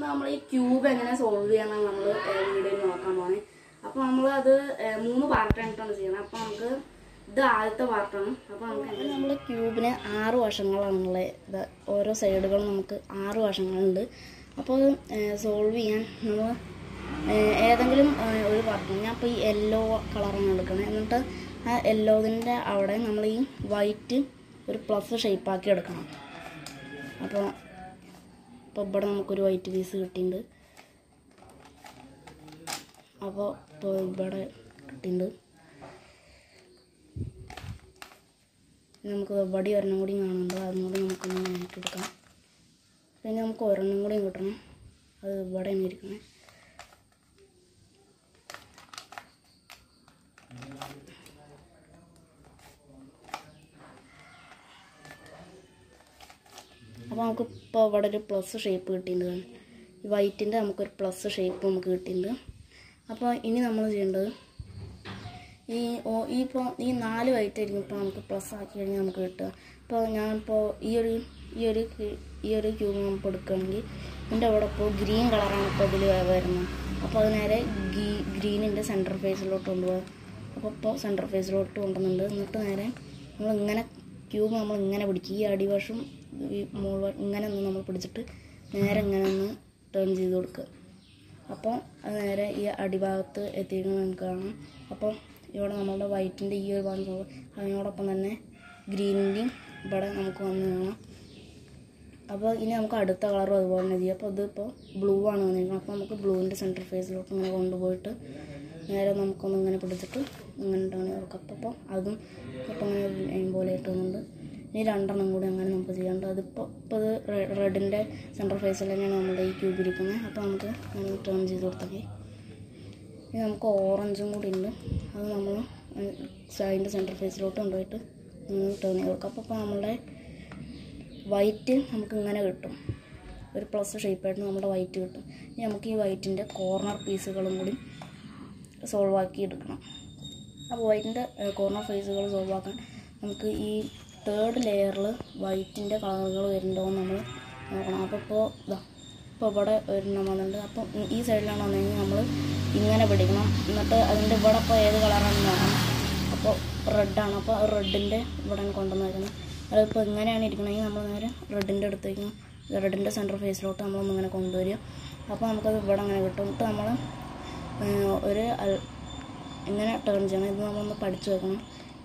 നമ്മൾ ഈ ക്യൂബ് എങ്ങനെ സോൾവ് ചെയ്യണം നമ്മൾ വീഡിയോയിൽ നോക്കാൻ പോണേ അപ്പോൾ നമ്മൾ അത് ഏഹ്, മൂന്ന് പാർട്ടായിട്ടാണ് ചെയ്യണം അപ്പോൾ നമുക്ക് ഇത് ആദ്യത്തെ പാർട്ടാണ് അപ്പോൾ നമുക്ക് നമ്മൾ ക്യൂബിന് ആറ് വശങ്ങളാണുള്ളത് ഇത് ഓരോ സൈഡുകളും നമുക്ക് ആറ് വശങ്ങളുണ്ട് അപ്പോൾ സോൾവ് ചെയ്യാൻ നമ്മൾ ഏഹ്, ഏതെങ്കിലും ഏഹ്, ഒരു പാർട്ട് ഞാൻ ഇപ്പോൾ ഈ യെല്ലോ കളറാണ് എടുക്കുന്നത് എന്നിട്ട് ആ യെല്ലോതിൻ്റെ അവിടെ നമ്മൾ ഈ വൈറ്റ് ഒരു പ്ലസ് ഷേപ്പാക്കി എടുക്കണം അപ്പോൾ ഇപ്പോൾ ഇവിടെ നമുക്കൊരു വൈറ്റ് പീസ് കിട്ടിയിട്ടുണ്ട് അപ്പോൾ ഇപ്പോൾ ഇവിടെ കിട്ടിയിട്ടുണ്ട് ഇനി നമുക്ക് ഇവിടെ ഒരെണ്ണം കൂടി കാണുന്നുണ്ട് അതും കൂടി നമുക്കൊന്ന് നോക്കിയെടുക്കാം പിന്നെ നമുക്ക് ഒരെണ്ണം കൂടിയും കിട്ടണം അത് ഇവിടെയാണ് ഇരിക്കണേ അപ്പോൾ നമുക്ക് ഇപ്പോൾ ഇവിടെ ഒരു പ്ലസ് ഷേപ്പ് കിട്ടിയിട്ടുണ്ട് ഈ വൈറ്റിൻ്റെ നമുക്കൊരു പ്ലസ് ഷേപ്പ് നമുക്ക് കിട്ടിയിട്ടുണ്ട് അപ്പോൾ ഇനി നമ്മൾ ചെയ്യേണ്ടത് ഈ ഓ ഈ ഇപ്പോൾ ഈ നാല് വൈറ്റ് ആയിരിക്കും ഇപ്പോൾ നമുക്ക് പ്ലസ് ആക്കി കഴിഞ്ഞാൽ നമുക്ക് കിട്ടുക ഇപ്പോൾ ഞാനിപ്പോൾ ഈ ഒരു ഈ ഒരു ക്യൂ- ഈ ഒരു ക്യൂബ് നമുക്ക് എടുക്കുകയാണെങ്കിൽ ഇതിൻ്റെ അവിടെ ഇപ്പോൾ ഗ്രീൻ കളറാണ് ഇപ്പോൾ ഇതിൽ വരുന്നത് അപ്പോൾ അത് നേരെ ഗീ ഗ്രീനിൻ്റെ സെൻറ്റർ ഫേസിലോട്ട് കൊണ്ടുപോകുക അപ്പോൾ ഇപ്പോൾ സെൻറ്റർ ഫേസിലോട്ട് കൊണ്ടുവന്നുണ്ട് എന്നിട്ട് നേരെ നമ്മൾ ഇങ്ങനെ ക്യൂബ് നമ്മൾ ഇങ്ങനെ പിടിക്കുക ഈ അടിവശം ഈ മുകൾ ഇങ്ങനെ ഒന്ന് നമ്മൾ പിടിച്ചിട്ട് നേരെ ഇങ്ങനെ ഒന്ന് ടേൺ ചെയ്ത് കൊടുക്കുക അപ്പോൾ അത് നേരെ ഈ അടിഭാഗത്ത് എത്തിക്കുന്നത് നമുക്ക് കാണാം അപ്പോൾ ഇവിടെ നമ്മളുടെ വൈറ്റിൻ്റെ ഈ ഒരു ഭാഗം നോക്കുക. അതിനോടൊപ്പം തന്നെ ഗ്രീനിൻ്റെയും ഇവിടെ നമുക്ക് വന്ന് കാണാം അപ്പോൾ ഇനി നമുക്ക് അടുത്ത കളറും അതുപോലെ തന്നെ ചെയ്യാം അപ്പോൾ ഇതിപ്പോൾ ബ്ലൂ ആണ് വന്നിരിക്കുന്നത് അപ്പോൾ നമുക്ക് ബ്ലൂവിൻ്റെ സെൻറ്റർ ഫേസിലോട്ട് ഇങ്ങനെ കൊണ്ടുപോയിട്ട് നേരെ നമുക്കൊന്ന് ഇങ്ങനെ പിടിച്ചിട്ട് ഇങ്ങനെ ഇട്ടാണ് കൊടുക്കുക അപ്പോൾ അപ്പോൾ അതും ഇപ്പോൾ ഇങ്ങനെ ലൈൻ പോലെ ഇട്ടുന്നുണ്ട് ഇനി രണ്ടെണ്ണം കൂടി അങ്ങനെ നമുക്ക് ചെയ്യാനുണ്ട് അതിപ്പോൾ ഇപ്പോൾ ഇത് റെഡിൻ്റെ സെൻറ്റർ ഫേസിൽ തന്നെയാണ് നമ്മുടെ ഈ ക്യൂബ് ഇരിക്കുന്നത് അപ്പോൾ നമുക്ക് അങ്ങനെ ടേൺ ചെയ്ത് കൊടുത്താൽ മതി ഇനി നമുക്ക് ഓറഞ്ചും കൂടി ഉണ്ട് അത് നമ്മൾ അതിൻ്റെ സെൻറ്റർ ഫേസിലോട്ട് കൊണ്ടുപോയിട്ട് ടേൺ ചെയ്ത് കൊടുക്കാം അപ്പോൾ ഇപ്പോൾ നമ്മളുടെ വൈറ്റ് നമുക്ക് ഇങ്ങനെ കിട്ടും ഒരു പ്ലസ് ഷേപ്പായിട്ട് നമ്മുടെ വൈറ്റ് കിട്ടും ഇനി നമുക്ക് ഈ വൈറ്റിൻ്റെ കോർണർ പീസുകളും കൂടി സോൾവ് ആക്കി എടുക്കണം അപ്പോൾ വൈറ്റിൻ്റെ കോർണർ ഫേസുകൾ സോൾവ് ആക്കാൻ നമുക്ക് ഈ തേർഡ് ലെയറിൽ വൈറ്റിൻ്റെ കളറുകൾ വരുന്നുണ്ടോ എന്ന് നമ്മൾ നോക്കണം അപ്പോൾ ഇപ്പോൾ ഇതാ ഇപ്പോൾ ഇവിടെ ഒരെണ്ണം വന്നിട്ടുണ്ട് അപ്പോൾ ഈ- ഈ സൈഡിലാണ് വന്നെങ്കിൽ നമ്മൾ ഇങ്ങനെ പിടിക്കണം എന്നിട്ട് അതിൻ്റെ ഇവിടെ ഇപ്പോൾ ഏത് കളറാണെന്ന് നോക്കണം അപ്പോൾ റെഡാണ് അപ്പോൾ റെഡിൻ്റെ ഇവിടെ കൊണ്ടുവന്ന് വെക്കണം അതിപ്പോൾ ഇങ്ങനെയാണ് ഇരിക്കണമെങ്കിൽ നമ്മൾ നേരെ റെഡിൻ്റെ അടുത്തേക്ക് റെഡിൻ്റെ സെൻറ്റർ ഫേസിലോട്ട് നമ്മളൊന്ന് ഇങ്ങനെ കൊണ്ടുവരിക അപ്പോൾ നമുക്കത് ഇവിടെ അങ്ങനെ കിട്ടും എന്നിട്ട് നമ്മൾ ഒരു അൽ- ഇങ്ങനെ ടേൺ ചെയ്യണം ഇത് നമ്മളൊന്ന് പഠിച്ചു വെക്കണം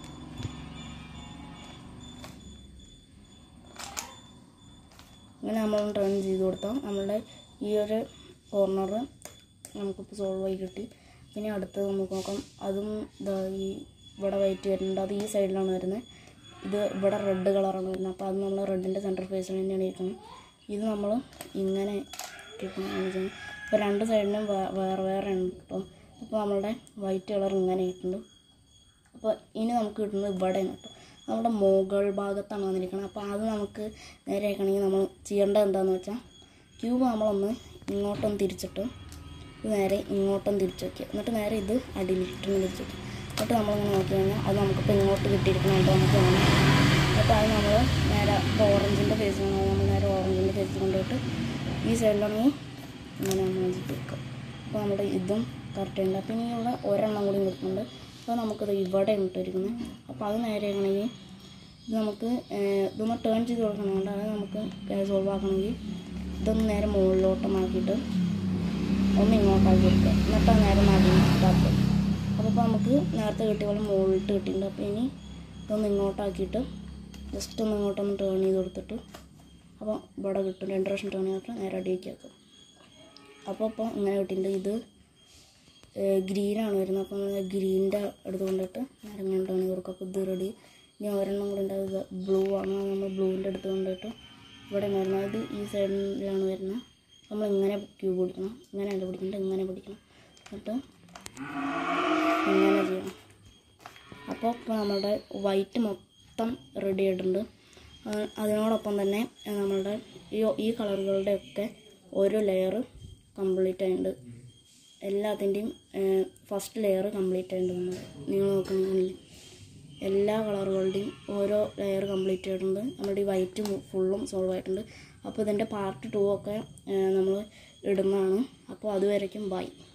ഇങ്ങനെ നമ്മൾ ടേൺ ചെയ്ത് കൊടുത്താൽ നമ്മളുടെ ഈ ഒരു കോർണർ നമുക്കിപ്പോൾ സോൾവ് ആയി കിട്ടി പിന്നെ അടുത്തത് നമുക്ക് നോക്കാം അതും ഇതാ ഈ ഇവിടെ വൈറ്റ് വരുന്നുണ്ട് അത് ഈ സൈഡിലാണ് വരുന്നത് ഇത് ഇവിടെ റെഡ് കളറാണ് വരുന്നത് അപ്പോൾ അത് നമ്മൾ റെഡിൻ്റെ സെൻറ്റർ ഫേസിൽ തന്നെയാണ് ഇരിക്കുന്നത് ഇത് നമ്മൾ ഇങ്ങനെ ഇട്ടിട്ടുണ്ട് ഇപ്പോൾ രണ്ട് സൈഡിനും വേ- വേറെ വേറെ ഉണ്ട് കേട്ടോ അപ്പോൾ നമ്മളുടെ വൈറ്റ് കളർ ഇങ്ങനെ ഇട്ടുണ്ട് അപ്പോൾ ഇനി നമുക്ക് കിട്ടുന്നത് ഇവിടെയാണ് കേട്ടോ നമ്മുടെ മുകൾ ഭാഗത്താണ് വന്നിരിക്കുന്നത് അപ്പോൾ അത് നമുക്ക് നേരെ ആക്കണമെങ്കിൽ നമ്മൾ ചെയ്യേണ്ടത് എന്താണെന്ന് വെച്ചാൽ ക്യൂബ് നമ്മളൊന്ന് ഇങ്ങോട്ടൊന്ന് തിരിച്ചിട്ട് ഇത് നേരെ ഇങ്ങോട്ടൊന്ന് തിരിച്ച് വയ്ക്കുക എന്നിട്ട് നേരെ ഇത് അടിയിലിട്ടൊന്ന് തിരിച്ച് വയ്ക്കുക എന്നിട്ട് നമ്മളിങ്ങനെ നോക്കി കഴിഞ്ഞാൽ അത് നമുക്കിപ്പോൾ ഇങ്ങോട്ട് കിട്ടിയിരിക്കണുണ്ടോ നമുക്ക് കാണാം എന്നിട്ട് അത് നമ്മൾ നേരെ ഇപ്പോൾ ഓറഞ്ചിൻ്റെ ഫേസിൽ നമ്മൾ നേരെ ഓറഞ്ചിൻ്റെ ഫേസിൽ കൊണ്ടുപോയിട്ട് ഈ സൈഡിലാണെങ്കിൽ ഇങ്ങനെ നമ്മൾ വെക്കുക അപ്പോൾ നമ്മുടെ ഇതും കറക്റ്റ് ഉണ്ട് അപ്പോൾ ഇനിയുള്ള ഒരെണ്ണം കൂടി കിട്ടുന്നുണ്ട് അപ്പോൾ നമുക്കത് ഇവിടെ ഇട്ടിരിക്കുന്നത് അപ്പോൾ അത് നേരെ ആക്കണമെങ്കിൽ ഇത് നമുക്ക് ഏഹ്, ഇതൊന്ന് ടേൺ ചെയ്ത് കൊടുക്കണമുണ്ട് അത് നമുക്ക് സോൾവ് ആക്കണമെങ്കിൽ ഇതൊന്ന് നേരെ മുകളിലോട്ടമാക്കിയിട്ട് ഒന്ന് ഇങ്ങോട്ടാക്കി കൊടുക്കുക എന്നിട്ട് അത് നേരെ നടുവിട്ടാക്കുക അപ്പോൾ ഇപ്പോൾ നമുക്ക് നേരത്തെ കിട്ടിയ പോലെ മുകളിലിട്ട് കിട്ടിയിട്ടുണ്ട് അപ്പോൾ ഇനി ഇതൊന്ന് ഇങ്ങോട്ടാക്കിയിട്ട് ജസ്റ്റ് ഒന്ന് ഇങ്ങോട്ടൊന്ന് ടേൺ ചെയ്ത് കൊടുത്തിട്ട് അപ്പോൾ ഇവിടെ കിട്ടും രണ്ട് പ്രാവശ്യം ടേൺ ചെയ്തിട്ട് നേരെ അടിയേക്ക് വെക്കും അപ്പോൾ ഇപ്പോൾ ഇങ്ങനെ കിട്ടിയിട്ടുണ്ട് ഇത് ഗ്രീനാണ് വരുന്നത് അപ്പോൾ നമ്മൾ ഗ്രീനിൻ്റെ അടുത്ത് കൊണ്ടിട്ട് നേരെ ഇങ്ങനെ ടേൺ ചെയ്ത് കൊടുക്കും അപ്പോൾ ഇത് റെഡി ഇനി ഒരെണ്ണം കൂടി ഉണ്ടാവുക ബ്ലൂ ആണ് അത് നമ്മൾ ബ്ലൂവിൻ്റെ അടുത്ത് കൊണ്ടിട്ട് ഇവിടെ വരുന്നത് ഇത് ഈ സൈഡിലാണ് വരുന്നത് നമ്മൾ ഇങ്ങനെ ക്യൂബ് പിടിക്കണം ഇങ്ങനെയല്ല പിടിക്കേണ്ടത് ഇങ്ങനെ പിടിക്കണം എന്നിട്ട് ഇങ്ങനെ ചെയ്യണം അപ്പോൾ ഇപ്പോൾ നമ്മുടെ വൈറ്റ് മൊത്തം റെഡി ആയിട്ടുണ്ട് ആ- അതിനോടൊപ്പം തന്നെ നമ്മളുടെ ഈ ഈ കളറുകളുടെ ഒക്കെ ഓരോ ലെയർ കംപ്ലീറ്റ് ആയിട്ടുണ്ട് എല്ലാത്തിൻ്റെയും ഫസ്റ്റ് ലെയർ കംപ്ലീറ്റ് ആയിട്ടുണ്ട് നമ്മൾ നിങ്ങൾ നോക്കുകയാണെങ്കിൽ എല്ലാ കളറുകളുടെയും ഓരോ ലെയർ കംപ്ലീറ്റ് ആയിട്ടുണ്ട് നമ്മുടെ ഈ വൈറ്റ് ഫുള്ളും സോൾവ് ആയിട്ടുണ്ട് അപ്പോൾ ഇതിൻ്റെ പാർട്ട് ടു ഒക്കെ നമ്മൾ ഇടുന്നതാണ് അപ്പോൾ അതുവരയ്ക്കും ബൈ